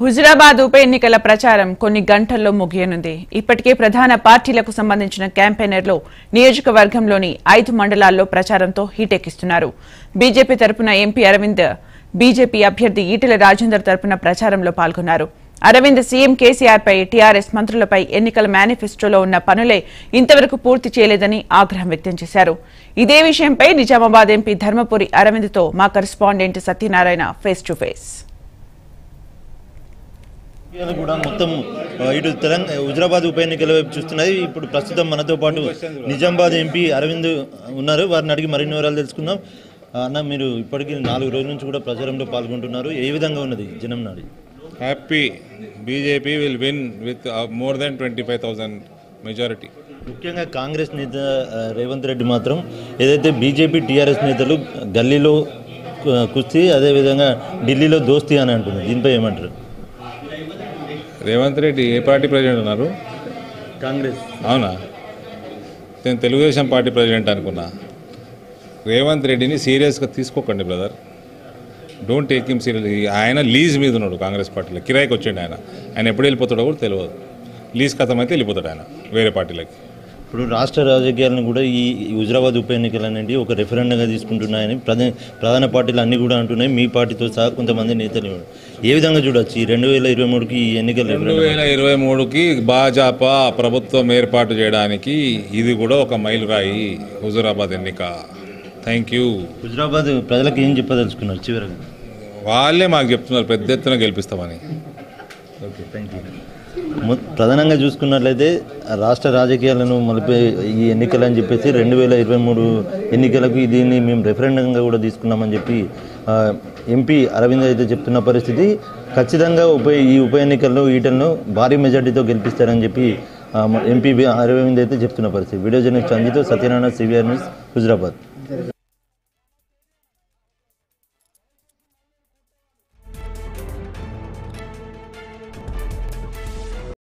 హుజురాబాద్ ఉప ఎన్నికల ప్రచారం కొన్ని గంటల్లో ముగియనుంది ఇప్పటికే ప్రధాన పార్టీలకు సంబంధించిన క్యాంపెయినర్లు నియోజకవర్గంలోని ఐదు మండలాల్లో ప్రచారంతో హీటెక్కిస్తున్నారు బీజేపీ తరపున ఎంపీ అరవింద్ బీజేపీ అభ్యర్థి ఈటెల రాజేందర్ తరపున ప్రచారంలో పాల్గొన్నారు అరవింద్ సీఎం కేసీఆర్ పై టీఆర్ఎస్ మంత్రులపై ఎన్నికల మేనిఫెస్టోలో ఉన్న పనులే ఇంతవరకు పూర్తి చేయలేదని ఆగ్రహం వ్యక్తం చేశారు ఇదే విషయంపై నిజామాబాద్ ఎంపీ ధర్మపురి అరవింద్తో మా correspondent Satyanarayana face to face ఇవాళ కూడా మొత్తం ఆ, ఇటు తెలంగాణ హుజరాబాద్ ఉప ఎన్నికల వైపు చూస్తున్నది ఇప్పుడు ప్రస్తుతం మనతో పాటు నిజామాబాద్ ఎంపీ అరవింద్ ఉన్నారు వారిని అడిగి మరిన్ని వివరాలు తెలుసుకుందాం ఆ, అన్న మీరు ఇప్పటికీ నాలుగు రోజుల నుంచి కూడా ప్రచారంలో పాల్గొంటున్నారు ఏ విధంగా ఉన్నది జనం నాడి happy BJP will win with more than twenty five thousand majority ముఖ్యంగా కాంగ్రెస్ నేత ఆ, రేవంత్ రెడ్డి మాత్రం ఏదైతే బీజేపీ టీఆర్ఎస్ నేతలు గల్లీలో కు- కుస్తీ అదేవిధంగా ఢిల్లీలో దోస్తీ అని అంటుంది దీనిపై ఏమంటారు రేవంత్ రెడ్డి ఏ పార్టీ ప్రెసిడెంట్ ఉన్నారు కాంగ్రెస్ అవునా నేను తెలుగుదేశం పార్టీ ప్రెసిడెంట్ అనుకున్నా రేవంత్ రెడ్డిని సీరియస్గా తీసుకోకండి brother don't take him serious ఆయన లీజ్ మీద ఉన్నాడు కాంగ్రెస్ పార్టీలో కిరాయికి వచ్చిండు ఆయన ఆయన ఎప్పుడు వెళ్ళిపోతాడో కూడా తెలియదు లీజ్ కథం అయితే వెళ్ళిపోతాడు ఆయన వేరే పార్టీలకి ఇప్పుడు రాష్ట్ర రాజకీయాలను కూడా ఈ ఈ హుజరాబాద్ ఉప ఎన్నికలు అనేవి ఒక రెఫరెండంగా తీసుకుంటున్నాయని ప్రధాన ప్రధాన పార్టీలు అన్ని కూడా అంటున్నాయి మీ పార్టీతో సహా కొంతమంది నేతలు కూడా. ఏ విధంగా చూడొచ్చు ఈ రెండు వేల ఇరవై మూడుకి ఈ ఎన్నికలు రెండు రెఫరెండం వేల ఇరవై మూడుకి భాజపా ప్రభుత్వం ఏర్పాటు చేయడానికి ఇది కూడా ఒక మైలురాయి హుజూరాబాద్ ఎన్నిక థ్యాంక్ యూ హుజరాబాద్ ప్రజలకు ఏం చెప్పదలుచుకున్నారు చివరగా వాళ్ళే మాకు చెప్తున్నారు పెద్ద ఎత్తున గెలిపిస్తామని ఓకే థ్యాంక్ యూ మొ- ప్రధానంగా చూసుకున్నట్లయితే రాష్ట్ర రాజకీయాలను మలిపే ఈ ఎన్నికలు అని చెప్పేసి రెండు వేల ఇరవై మూడు ఎన్నికలకు దీన్ని మేము రెఫరెండంగా కూడా తీసుకున్నామని చెప్పి ఆ, ఎంపీ అరవింద్ అయితే చెప్తున్న పరిస్థితి ఖచ్చితంగా ఉప ఈ ఉప ఎన్నికల్లో ఈటలను భారీ మెజార్టీతో గెలిపిస్తారని చెప్పి ఆ, మ- ఎంపీ అరవింద్ అయితే చెప్తున్న పరిస్థితి వీడియో జర్నలిస్ట్ అంజితో సత్యనారాయణ సివిఆర్ న్యూస్ హుజరాబాద్